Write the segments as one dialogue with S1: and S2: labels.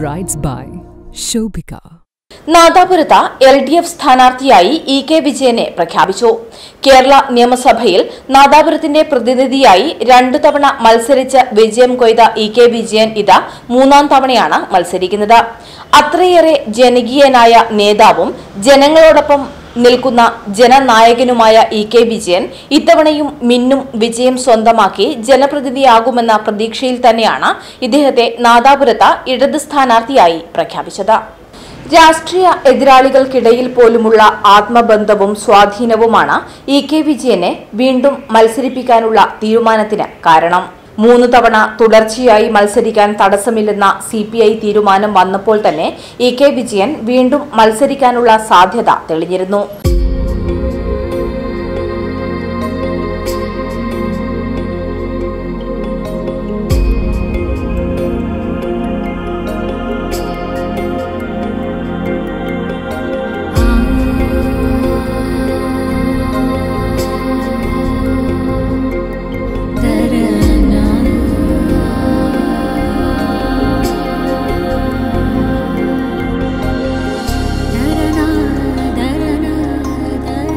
S1: Brides by Shobika.
S2: നാദാപുരത്ത് L D F സ്ഥാനാർത്ഥിയായി E K Vijayan പ്രഖ്യാപിച്ചു കേരള നിയമസഭയിൽ നാദാപുരത്തിന്റെ പ്രതിനിധിയായി രണ്ടു തവണ മത്സരിച്ച് വിജയം കൊയ്ത ഇ കെ വിജയൻ ഇത് മൂന്നാം തവണയാണ് മത്സരിക്കുന്നത് അത്രയേറെ ജനകീയനായ നേതാവും ജനങ്ങളോടൊപ്പം നിൽക്കുന്ന ജനനായകനുമായ ഇ കെ വിജയൻ ഇത്തവണയും മിന്നും വിജയം സ്വന്തമാക്കി ജനപ്രതിനിധിയാകുമെന്ന പ്രതീക്ഷയിൽ തന്നെയാണ് ഇദ്ദേഹത്തെ നാദാപുരത്ത് ഇടത് സ്ഥാനാർത്ഥിയായി പ്രഖ്യാപിച്ചത് രാഷ്ട്രീയ എതിരാളികൾക്കിടയിൽ പോലുമുള്ള ആത്മബന്ധവും സ്വാധീനവുമാണ് ഇ കെ വിജയനെ വീണ്ടും മത്സരിപ്പിക്കാനുള്ള തീരുമാനത്തിന് കാരണം മൂന്ന് തവണ തുടർച്ചയായി മത്സരിക്കാൻ തടസ്സമില്ലെന്ന സി പി ഐ തീരുമാനം വന്നപ്പോൾ തന്നെ ഇ കെ വിജയൻ വീണ്ടും മത്സരിക്കാനുള്ള സാധ്യത തെളിഞ്ഞിരുന്നു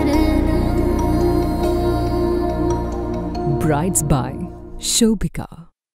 S1: Brides by Shobika.